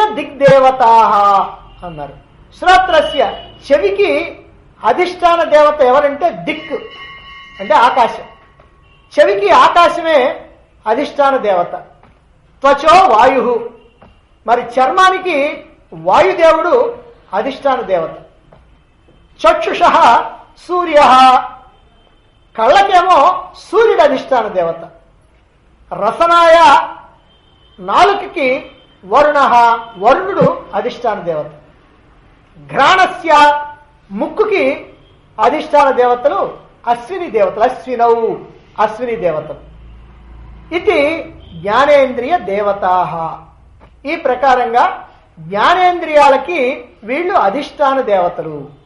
దిగ్దేవతా అన్నారు శ్రోత్రస్య చెవికి అధిష్టాన దేవత ఎవరంటే దిక్ అంటే ఆకాశం చెవికి ఆకాశమే అధిష్టాన దేవత త్వచో వాయు మరి చర్మానికి వాయుదేవుడు అధిష్టాన దేవత చక్షుష సూర్య కళ్ళకేమో సూర్యుడు అధిష్టాన దేవత రసనాయ నాలుకకి వరుణ వరుణుడు అధిష్టాన దేవత ఘ్రాణస్య ముక్కుకి అధిష్టాన దేవతలు అశ్విని దేవతలు అశ్వినవు అశ్విని దేవతలు ఇది జ్ఞానేంద్రియ దేవతా ఈ ప్రకారంగా జ్ఞానేంద్రియాలకి వీళ్ళు అధిష్టాన దేవతలు